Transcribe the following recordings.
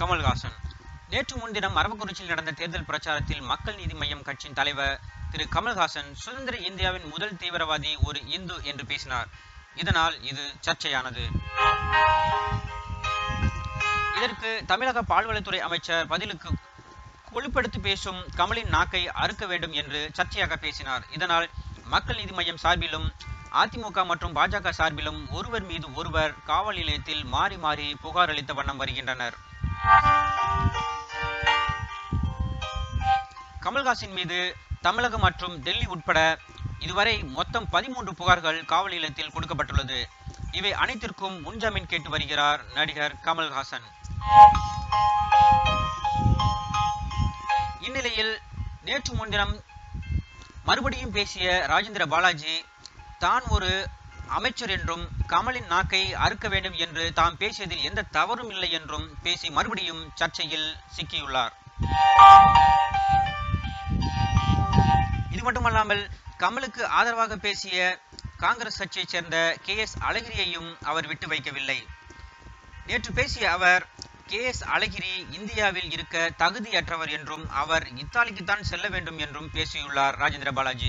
கமல்ஹாசன் நேற்று முன்தினம் அரவக்குறிச்சியில் நடந்த தேர்தல் பிரச்சாரத்தில் மக்கள் நீதி மய்யம் கட்சியின் தலைவர் திரு கமல்ஹாசன் சுதந்திர இந்தியாவின் முதல் தீவிரவாதி ஒரு இந்து என்று பேசினார் இதனால் இது சர்ச்சையானது இதற்கு தமிழக பால்வளத்துறை அமைச்சர் பதிலுக்கு கொழுப்படுத்தி பேசும் கமலின் நாக்கை அறுக்க வேண்டும் என்று சர்ச்சையாக பேசினார் இதனால் மக்கள் நீதி மய்யம் சார்பிலும் அதிமுக மற்றும் பாஜக சார்பிலும் ஒருவர் மீது ஒருவர் காவல் நிலையத்தில் மாறி மாறி புகார் அளித்த வண்ணம் வருகின்றனர் கமல்ஹாசன் மீது தமிழகம் மற்றும் டெல்லி உட்பட இதுவரை மொத்தம் பதிமூன்று புகார்கள் காவல் நிலையத்தில் கொடுக்கப்பட்டுள்ளது இவை அனைத்திற்கும் முன்ஜாமீன் கேட்டு வருகிறார் நடிகர் கமல்ஹாசன் இந்நிலையில் நேற்று முன்தினம் மறுபடியும் பேசிய ராஜேந்திர பாலாஜி தான் ஒரு அமைச்சர் என்றும் கமலின் நாக்கை அறுக்க வேண்டும் என்று தாம் பேசியதில் எந்த தவறும் இல்லை என்றும் பேசி மறுபடியும் சர்ச்சையில் சிக்கியுள்ளார் இது மட்டுமல்லாமல் கமலுக்கு ஆதரவாக பேசிய காங்கிரஸ் கட்சியைச் சேர்ந்த கே எஸ் அழகிரியையும் அவர் விட்டு வைக்கவில்லை நேற்று பேசிய அவர் கே எஸ் அழகிரி இந்தியாவில் இருக்க தகுதியற்றவர் என்றும் அவர் இத்தாலிக்குத்தான் செல்ல வேண்டும் என்றும் பேசியுள்ளார் ராஜேந்திர பாலாஜி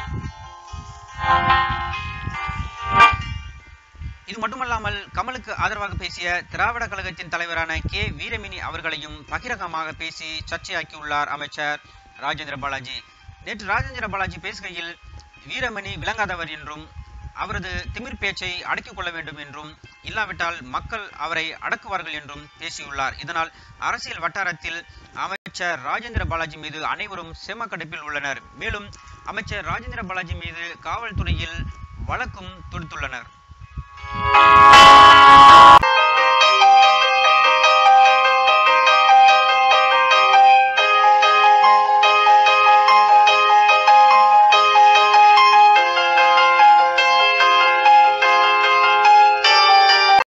இது மட்டுமல்லாமல் கமலுக்கு ஆதரவாக பேசிய திராவிட கழகத்தின் தலைவரான கே வீரமினி அவர்களையும் பகிரங்கமாக பேசி சர்ச்சையாக்கியுள்ளார் அமைச்சர் ராஜேந்திர பாலாஜி நேற்று ராஜேந்திர பாலாஜி பேசுகையில் வீரமணி விளங்காதவர் என்றும் அவரது திமிர் பேச்சை அடக்கிக் கொள்ள வேண்டும் என்றும் இல்லாவிட்டால் மக்கள் அவரை அடக்குவார்கள் என்றும் பேசியுள்ளார் இதனால் அரசியல் வட்டாரத்தில் அமைச்சர் ராஜேந்திர பாலாஜி மீது அனைவரும் செமக்கடுப்பில் உள்ளனர் மேலும் அமைச்சர் ராஜேந்திர பாலாஜி மீது காவல்துறையில் வழக்கும் தொடுத்துள்ளனர்